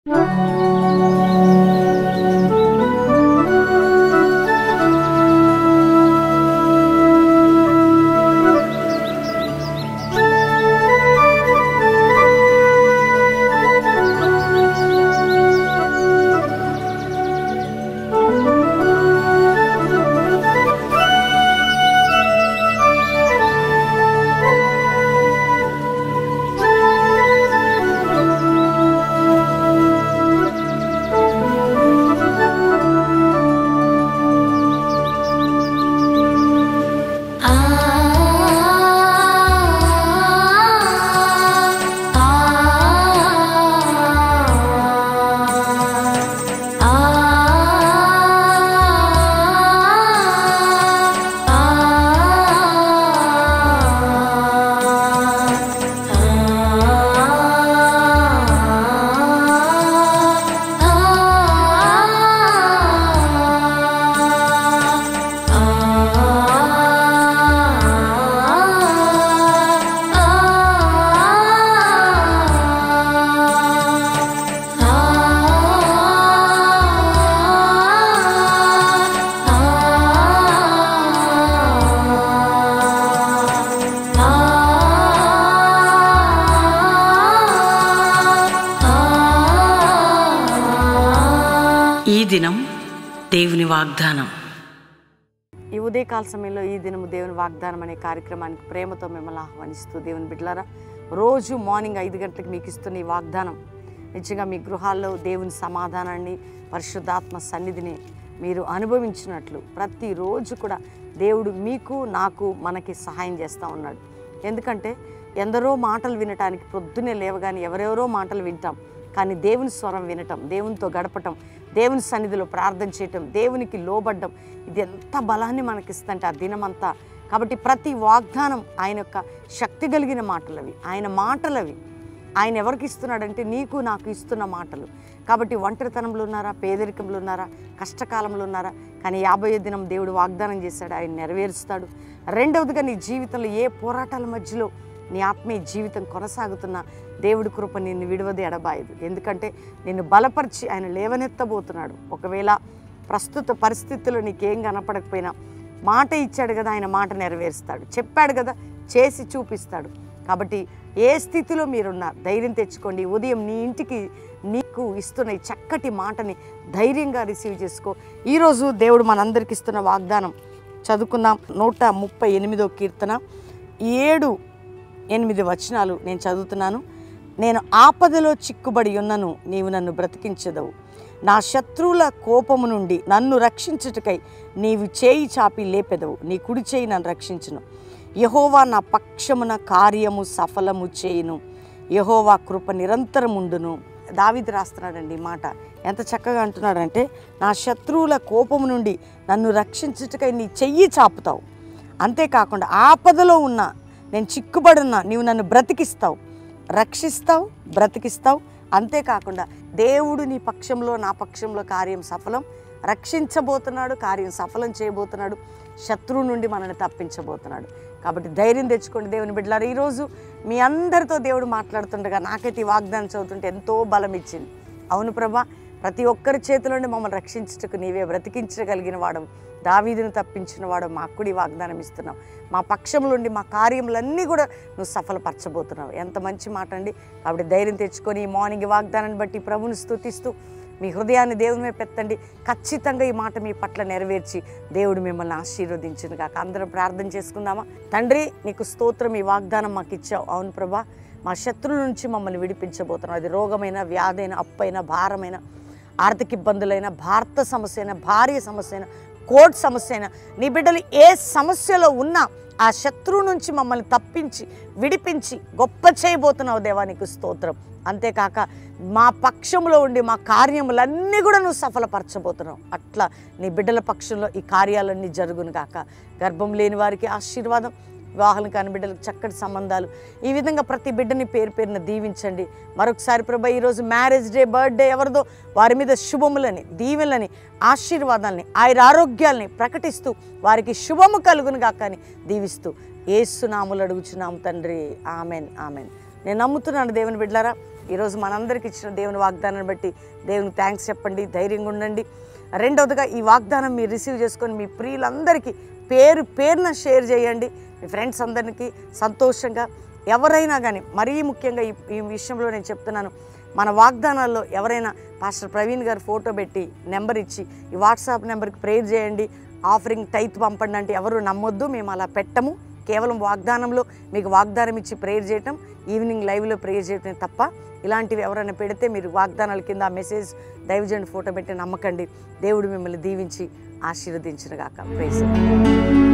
ఈ దినం దేవుని వాగ్దానం ఈ ఉదయకాల సమయంలో ఈ దినము దేవుని వాగ్దానం అనే కార్యక్రమానికి ప్రేమతో మిమ్మల్ని ఆహ్వానిస్తూ దేవుని బిడ్డలారా రోజు మార్నింగ్ ఐదు గంటలకు మీకు ఇస్తున్న ఈ వాగ్దానం నిజంగా మీ గృహాల్లో దేవుని సమాధానాన్ని పరిశుద్ధాత్మ సన్నిధిని మీరు అనుభవించినట్లు ప్రతిరోజు కూడా దేవుడు మీకు నాకు మనకి సహాయం చేస్తూ ఉన్నాడు ఎందుకంటే ఎందరో మాటలు వినటానికి పొద్దున్నే లేవగానే ఎవరెవరో మాటలు వింటాం కానీ దేవుని స్వరం వినటం దేవునితో గడపటం దేవుని సన్నిధిలో ప్రార్థన చేయటం దేవునికి లోబడ్డం ఇది ఎంత బలాన్ని మనకిస్తుంటే ఆ దినమంతా కాబట్టి ప్రతి వాగ్దానం ఆయన యొక్క శక్తి కలిగిన మాటలవి ఆయన మాటలవి ఆయన ఎవరికి ఇస్తున్నాడంటే నీకు నాకు ఇస్తున్న మాటలు కాబట్టి ఒంటరితనంలో ఉన్నారా పేదరికంలో ఉన్నారా కష్టకాలంలో ఉన్నారా కానీ యాభై దినం దేవుడు వాగ్దానం చేశాడు ఆయన నెరవేరుస్తాడు రెండవదిగా నీ జీవితంలో ఏ పోరాటాల మధ్యలో నీ ఆత్మీయ జీవితం కొనసాగుతున్న దేవుడి కృప నిన్ను విడవది ఎడబాయదు ఎందుకంటే నిన్ను బలపరిచి ఆయన లేవనెత్తబోతున్నాడు ఒకవేళ ప్రస్తుత పరిస్థితుల్లో నీకేం కనపడకపోయినా మాట ఇచ్చాడు కదా ఆయన మాట నెరవేరుస్తాడు చెప్పాడు కదా చేసి చూపిస్తాడు కాబట్టి ఏ స్థితిలో మీరున్నా ధైర్యం తెచ్చుకోండి ఉదయం నీ ఇంటికి నీకు ఇస్తున్న ఈ చక్కటి మాటని ధైర్యంగా రిసీవ్ చేసుకో ఈరోజు దేవుడు మనందరికి ఇస్తున్న వాగ్దానం చదువుకుందాం నూట ముప్పై ఎనిమిదో కీర్తన ఏడు ఎనిమిది వచనాలు నేను చదువుతున్నాను నేను ఆపదలో చిక్కుబడి ఉన్నను నీవు నన్ను బ్రతికించదవు నా శత్రువుల కోపము నుండి నన్ను రక్షించుటకై నీవు చేయి చాపి లేపెదవు నీ కుడి చేయి నన్ను రక్షించును యహోవా నా పక్షమున కార్యము సఫలము చేయును యహోవా కృప నిరంతరముండును దావిది రాస్తున్నాడండి ఈ మాట ఎంత చక్కగా అంటున్నాడంటే నా శత్రువుల కోపము నుండి నన్ను రక్షించుటకై నీ చెయ్యి చాపుతావు అంతేకాకుండా ఆపదలో ఉన్న నేను చిక్కుబడున్నా నీవు నన్ను బ్రతికిస్తావు రక్షిస్తావు బ్రతికిస్తావు అంతేకాకుండా దేవుడు నీ పక్షంలో నా పక్షంలో కార్యం సఫలం రక్షించబోతున్నాడు కార్యం సఫలం చేయబోతున్నాడు శత్రువు నుండి మనల్ని తప్పించబోతున్నాడు కాబట్టి ధైర్యం తెచ్చుకోండి దేవుని బిడ్డలారు ఈరోజు మీ అందరితో దేవుడు మాట్లాడుతుండగా నాకైతే ఈ వాగ్దానం చదువుతుంటే ఎంతో బలం ఇచ్చింది అవును ప్రభా ప్రతి ఒక్కరి చేతిలోనే మమ్మల్ని రక్షించుటకు నీవే బ్రతికించగలిగిన వాడు దావీదును తప్పించిన వాడు మా కుడి వాగ్దానం ఇస్తున్నావు మా పక్షంలోండి మా కార్యములన్నీ కూడా నువ్వు సఫలపరచబోతున్నావు ఎంత మంచి మాట అండి కాబట్టి ధైర్యం తెచ్చుకొని ఈ మార్నింగ్ వాగ్దానాన్ని బట్టి ప్రభుని స్తుతిస్తూ మీ హృదయాన్ని దేవుని మీద పెట్టండి ఖచ్చితంగా ఈ మాట మీ పట్ల నెరవేర్చి దేవుడు మిమ్మల్ని ఆశీర్వదించును కాక అందరం ప్రార్థన చేసుకుందామా తండ్రి నీకు స్తోత్రం ఈ వాగ్దానం మాకు ఇచ్చావు అవును ప్రభా మా శత్రువుల నుంచి మమ్మల్ని విడిపించబోతున్నాం అది రోగమైన వ్యాధైన అప్పైన భారమైన ఆర్థిక ఇబ్బందులైన భారత సమస్య అయినా భార్య సమస్య అయినా కోర్టు సమస్య అయినా నీ బిడ్డలు ఏ సమస్యలో ఉన్నా ఆ శత్రువు నుంచి మమ్మల్ని తప్పించి విడిపించి గొప్ప చేయబోతున్నావు దేవా నీకు స్తోత్రం అంతేకాక మా పక్షంలో ఉండి మా కార్యములన్నీ కూడా నువ్వు సఫలపరచబోతున్నావు అట్లా నీ బిడ్డల పక్షంలో ఈ కార్యాలన్నీ జరుగును కాక గర్భం లేని వారికి ఆశీర్వాదం వివాహాలు కాని బిడ్డలకు చక్కటి సంబంధాలు ఈ విధంగా ప్రతి బిడ్డని పేరు పేరున దీవించండి మరొకసారి ప్రభా ఈరోజు మ్యారేజ్ డే బర్త్డే ఎవరిదో వారి మీద శుభములని దీవెనలని ఆశీర్వాదాలని ఆయన ఆరోగ్యాల్ని ప్రకటిస్తూ వారికి శుభము కలుగును గాకని దీవిస్తూ ఏసునాములు అడుగుచున్నాం తండ్రి ఆమెన్ ఆమెన్ నేను నమ్ముతున్నాను దేవుని బిడ్డలారా ఈరోజు మనందరికి ఇచ్చిన దేవుని వాగ్దానాన్ని బట్టి దేవునికి థ్యాంక్స్ చెప్పండి ధైర్యంగా ఉండండి రెండవదిగా ఈ వాగ్దానం మీరు రిసీవ్ చేసుకొని మీ ప్రియులందరికీ పేరు పేరున షేర్ చేయండి మీ ఫ్రెండ్స్ అందరికీ సంతోషంగా ఎవరైనా కానీ మరీ ముఖ్యంగా ఈ ఈ విషయంలో నేను చెప్తున్నాను మన వాగ్దానాల్లో ఎవరైనా పాస్టర్ ప్రవీణ్ గారు ఫోటో పెట్టి నెంబర్ ఇచ్చి ఈ వాట్సాప్ నెంబర్కి ప్రేర్ చేయండి ఆఫరింగ్ టైత్ పంపండి అంటే ఎవరు నమ్మొద్దు మేము అలా పెట్టము కేవలం వాగ్దానంలో మీకు వాగ్దానం ఇచ్చి ప్రేయర్ చేయటం ఈవినింగ్ లైవ్లో ప్రేయర్ చేయటం తప్ప ఇలాంటివి ఎవరైనా పెడితే మీరు వాగ్దానాల కింద ఆ మెసేజ్ దైవజన్ ఫోటో పెట్టి నమ్మకండి దేవుడు మిమ్మల్ని దీవించి ఆశీర్వదించిన గాక ప్రేస్